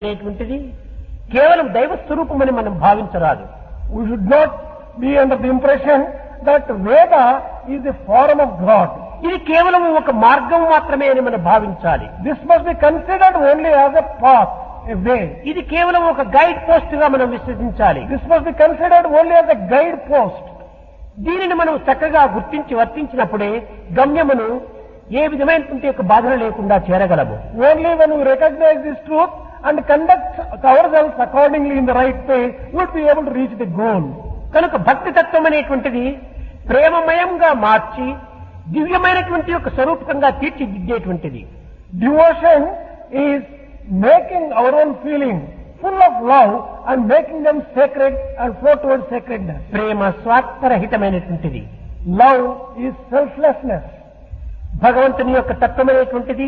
అనేటువంటిది కేవలం దైవ స్వరూపమని మనం భావించరాదు We should not be under the impression that Veda is the form of God. ఇది కేవలం ఒక మార్గం మాత్రమే అని మనం భావించాలి This must be considered only as a path, a way. ఇది కేవలం ఒక గైడ్ పోస్ట్ గా మనం విశ్వసించాలి This must be considered only as a guide post. దీనిని మనం చక్కగా గుర్తించి వర్తించినప్పుడే గమ్యమును ఏ విధమైనటువంటి యొక్క బాధలు లేకుండా చేరగలము Only when we recognize this truth and conduct ourselves accordingly in the right way, would be able to reach the goal. కనుక భక్తి తత్వం అనేటువంటిది ప్రేమమయంగా మార్చి దివ్యమైనటువంటి యొక్క స్వరూపకంగా తీర్చిదిద్దేటువంటిది Devotion is making our own feeling full of love and making them sacred and flow towards sacredness. Prema స్వార్థరహితమైనటువంటిది Love is selflessness. భగవంతుని యొక్క తత్వమైనటువంటిది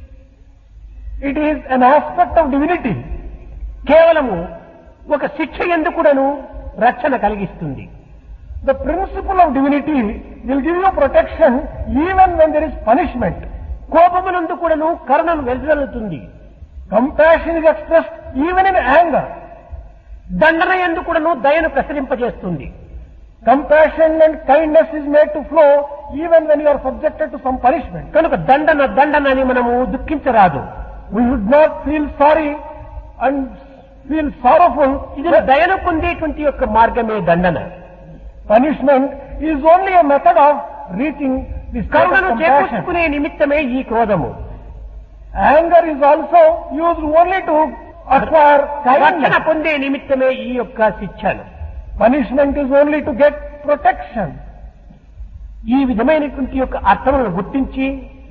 It is an aspect of divinity. కేవలము ఒక శిక్ష ఎందుకుడను రక్షణ కలిగిస్తుంది The principle of divinity will give you protection even when there is punishment. కోపమునందు కూడాను కరుణను వెలువలుతుంది Compassion is expressed even in anger. దండన ఎందు కూడాను దయను ప్రసరింపజేస్తుంది Compassion and kindness is made to flow even when you are subjected to some punishment. కనుక దండన దండన అని మనము దుఃఖించరాదు We should not feel sorry and feel sorrowful. ఇది దయను పొందేటువంటి యొక్క మార్గమే దండన Punishment is only a method of reaching this kind of కరుణను compassion. చేకూర్చుకునే నిమిత్తమే ఈ క్రోధము Anger is also used only to acquire రక్షణ kindness. పొందే నిమిత్తమే ఈ యొక్క శిక్షను Punishment is only to get protection. ఈ విధమైనటువంటి యొక్క అర్థములను గుర్తించి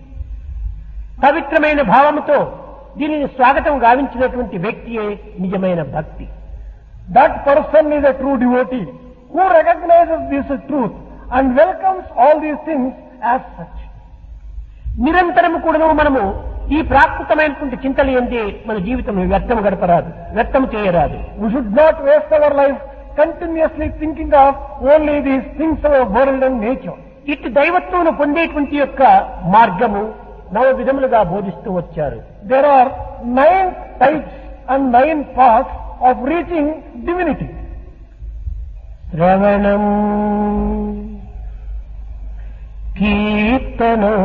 పవిత్రమైన భావముతో దీనిని స్వాగతం గావించినటువంటి వ్యక్తియే నిజమైన భక్తి That person is a true devotee who recognizes this truth and welcomes all these things as such. నిరంతరము కూడాను మనము ఈ ప్రాకృతమైనటువంటి చింతలు ఎందే మన జీవితం వ్యర్థం గడపరాదు వ్యర్థం చేయరాదు We should not waste our life continuously thinking of only these things of our world and nature. ఇటు దైవత్వమును పొందేటువంటి యొక్క మార్గము నవ విధములుగా బోధిస్తూ వచ్చారు There are nine types and nine paths of reaching divinity. శ్రవణం కీర్తనం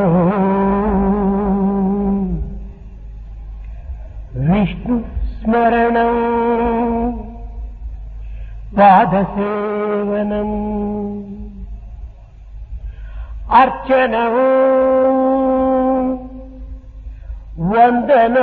విష్ణు స్మరణం పాదసేవనం అర్చనం వందనం